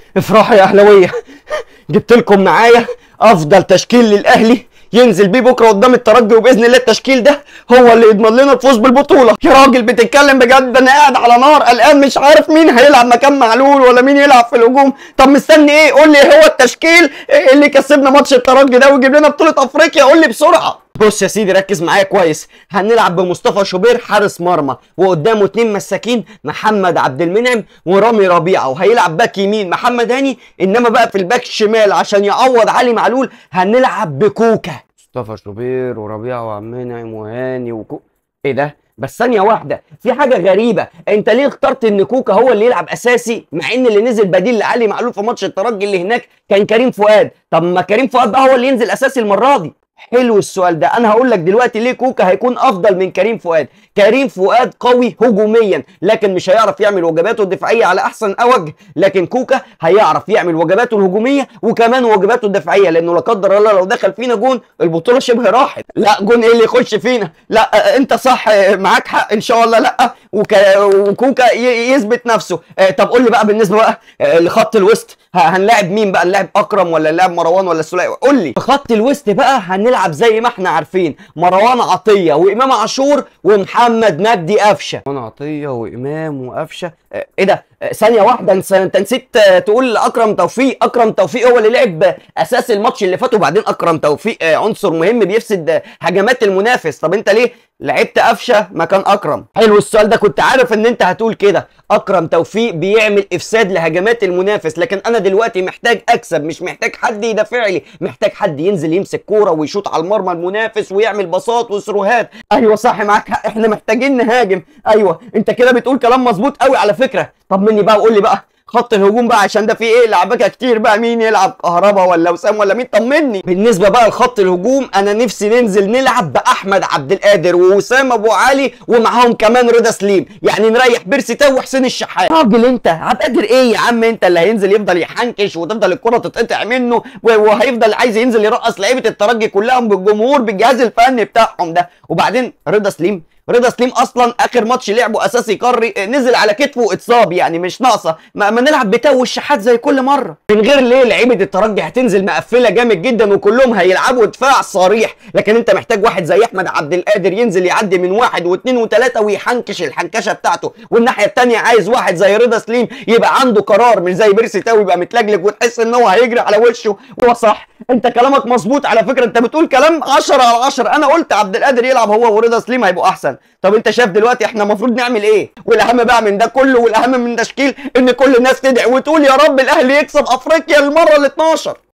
افرحوا يا اهلاويه جبت لكم معايا افضل تشكيل للاهلي ينزل بيه بكره قدام الترجي وباذن الله التشكيل ده هو اللي يضمن لنا الفوز بالبطوله يا راجل بتتكلم بجد انا قاعد على نار قلقان مش عارف مين هيلعب مكان معلول ولا مين يلعب في الهجوم طب مستني ايه قول لي هو التشكيل اللي يكسبنا ماتش الترجي ده ويجيب لنا بطوله افريقيا قول لي بسرعه بص يا سيدي ركز معايا كويس هنلعب بمصطفى شوبير حارس مرمى وقدامه اتنين مساكين محمد عبد المنعم ورامي ربيعه وهيلعب باك يمين محمد هاني انما بقى في الباك الشمال عشان يعوض علي معلول هنلعب بكوكا مصطفى شوبير وربيعه وعبد المنعم وهاني وكو ايه ده بس ثانية واحدة في حاجة غريبة انت ليه اخترت ان كوكا هو اللي يلعب اساسي مع ان اللي نزل بديل لعلي معلول في ماتش الترجي اللي هناك كان كريم فؤاد طب ما كريم فؤاد بقى هو اللي ينزل اساسي المرة دي حلو السؤال ده انا هقول لك دلوقتي ليه كوكا هيكون افضل من كريم فؤاد كريم فؤاد قوي هجوميا لكن مش هيعرف يعمل واجباته الدفاعيه على احسن اوجه لكن كوكا هيعرف يعمل واجباته الهجوميه وكمان واجباته الدفاعيه لانه لا قدر الله لو دخل فينا جون البطوله شبه راحت لا جون ايه اللي يخش فينا لا انت صح معاك حق ان شاء الله لا وك... وكوكا ي... يثبت نفسه طب قول لي بقى بالنسبه بقى لخط الوسط هنلاعب مين بقى نلاعب اكرم ولا نلاعب مروان ولا السوليه قول لي في خط الوسط بقى هنلعب زي ما احنا عارفين مروان عطيه وامام عاشور ومحمد مجدي قفشه مروان عطيه وامام وقفشه ايه ده ثانيه واحده انت انت نسيت تقول اكرم توفيق اكرم توفيق هو اللي لعب اساس الماتش اللي فات وبعدين اكرم توفيق عنصر مهم بيفسد هجمات المنافس طب انت ليه لعبت قفشه مكان اكرم حلو السؤال ده كنت عارف ان انت هتقول كده اكرم توفيق بيعمل افساد لهجمات المنافس لكن انا دلوقتي محتاج اكسب مش محتاج حد يدافع لي محتاج حد ينزل يمسك كوره ويشوط على المرمى المنافس ويعمل باصات وسروهات ايوه صح معاك حق احنا محتاجين نهاجم ايوه انت كده بتقول كلام مظبوط قوي على فكره طمني بقى وقول لي بقى خط الهجوم بقى عشان ده فيه ايه لعبكه كتير بقى مين يلعب كهربا ولا وسام ولا مين طمني بالنسبه بقى لخط الهجوم انا نفسي ننزل نلعب باحمد عبد القادر ووسام ابو علي ومعاهم كمان رضا سليم يعني نريح بيرسي تاو وحسين الشحات راجل انت عبد القادر ايه يا عم انت اللي هينزل يفضل يحنكش وتفضل الكره تتقطع منه وهيفضل عايز ينزل يرقص لعيبه الترجي كلهم بالجمهور بالجهاز الفني بتاعهم ده وبعدين رضا سليم رضا سليم اصلا اخر ماتش لعبه اساسي قاري نزل على كتفه واتصاب يعني مش ناقصه ما, ما نلعب بتاو الشحات زي كل مره من غير ليه لعيبه الترجي هتنزل مقفله جامد جدا وكلهم هيلعبوا دفاع صريح لكن انت محتاج واحد زي احمد عبد القادر ينزل يعدي من واحد واثنين وثلاثه ويحنكش الحنكشه بتاعته والناحيه الثانيه عايز واحد زي رضا سليم يبقى عنده قرار مش زي بيرسي تاو يبقى متلجلج وتحس ان هو هيجري على وشه هو صح انت كلامك مظبوط على فكره انت بتقول كلام 10 على 10 انا قلت عبد القادر يلعب هو ورضا سليم هيبقوا احسن طب انت شايف دلوقتي احنا المفروض نعمل ايه والاهم بقى من ده كله والاهم من تشكيل ان كل الناس تدعي وتقول يا رب الاهلي يكسب افريقيا المره ال 12